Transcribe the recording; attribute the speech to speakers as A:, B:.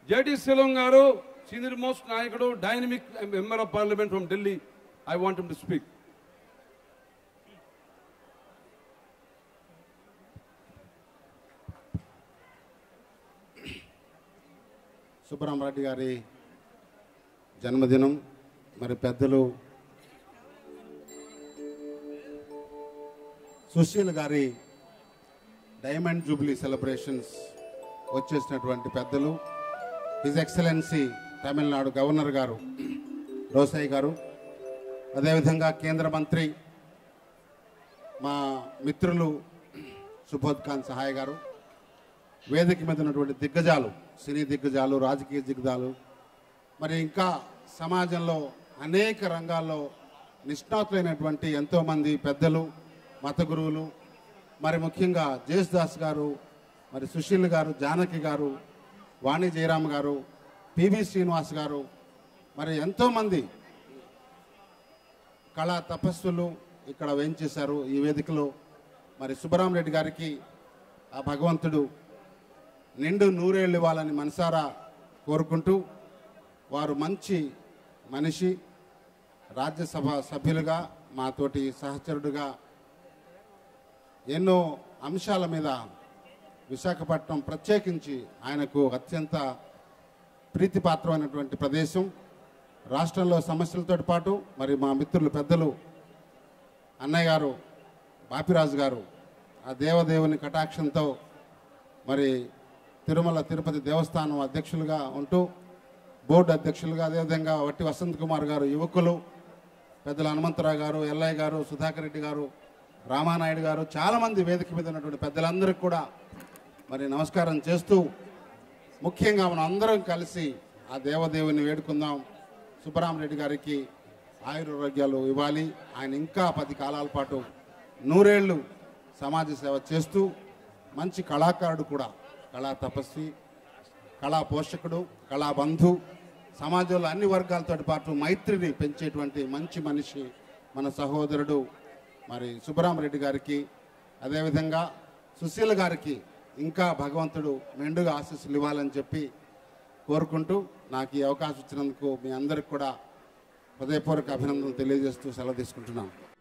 A: JD Seelam గారు senior most నాయకుడు dynamic member of parliament from Delhi I want to speak
B: Subbaramireddy గారి జన్మదినం మరి పెద్దలు సుశీల్ గారి డైమండ్ జూబ్లీ సెలబ్రేషన్స్ వచ్చేసినటువంటి పెద్దలు హిజ్ ఎక్సలెన్సీ తమిళనాడు గవర్నర్ గారు రోసయ్య గారు అదేవిధంగా కేంద్ర మంత్రి మా మిత్రులు సుబోధ్ ఖాన్ సహాయ్ గారు వేదిక మీద ఉన్నటువంటి దిగ్గజాలు సినీ దిగ్గజాలు రాజకీయ దిగ్గజాలు మరి ఇంకా సమాజంలో అనేక రంగాల్లో నిష్ణాతులైనటువంటి ఎంతోమంది పెద్దలు మత గురువులు మరి ముఖ్యంగా జేసుదాస్ గారు మరి సుశీల్ గారు జానకి గారు వాణి జయరామ్ గారు పివి శ్రీనివాస్ గారు మరి ఎంతోమంది కళా తపస్సులు ఇక్కడ వేయించేశారు ఈ వేదికలో మరి సుబ్బరామరెడ్డి గారికి ఆ భగవంతుడు నిండు నూరేళ్ళు ఇవ్వాలని మనసారా కోరుకుంటూ వారు మంచి మనిషి రాజ్యసభ సభ్యులుగా మాతోటి సహచరుడుగా ఎన్నో అంశాల మీద విశాఖపట్నం ప్రత్యేకించి ఆయనకు అత్యంత ప్రీతిపాత్రమైనటువంటి ప్రదేశం రాష్ట్రంలో సమస్యలతో పాటు మరి మా మిత్రులు పెద్దలు అన్నయ్య గారు బాపిరాజు గారు ఆ దేవదేవుని కటాక్షంతో మరి తిరుమల తిరుపతి దేవస్థానం అధ్యక్షులుగా ఉంటూ బోర్డు అధ్యక్షులుగా అదేవిధంగా వట్టి వసంత్ కుమార్ గారు యువకులు పెద్దల హనుమంతరావు గారు ఎల్లయ్య గారు సుధాకర్ రెడ్డి గారు రామానాయుడు గారు చాలామంది వేదిక మీద ఉన్నటువంటి పెద్దలందరికీ కూడా మరి నమస్కారం చేస్తూ ముఖ్యంగా మనం అందరం కలిసి ఆ దేవదేవుని వేడుకుందాం సుబ్బరామరెడ్డి గారికి ఆయురారోగ్యాలు ఇవ్వాలి ఆయన ఇంకా పది కాలాల పాటు నూరేళ్లు సమాజ సేవ చేస్తూ మంచి కళాకారుడు కూడా కళా తపస్వి కళా పోషకుడు కళా బంధు సమాజంలో అన్ని వర్గాలతో పాటు మైత్రిని పెంచేటువంటి మంచి మనిషి మన సహోదరుడు మరి సుబ్బరామరెడ్డి గారికి అదేవిధంగా సుశీల గారికి ఇంకా భగవంతుడు మెండుగా ఆశీస్సులు ఇవ్వాలని చెప్పి కోరుకుంటూ నాకు ఈ అవకాశం ఇచ్చినందుకు మీ అందరికి కూడా హృదయపూర్వక అభినందనలు తెలియజేస్తూ సెలవు తీసుకుంటున్నాను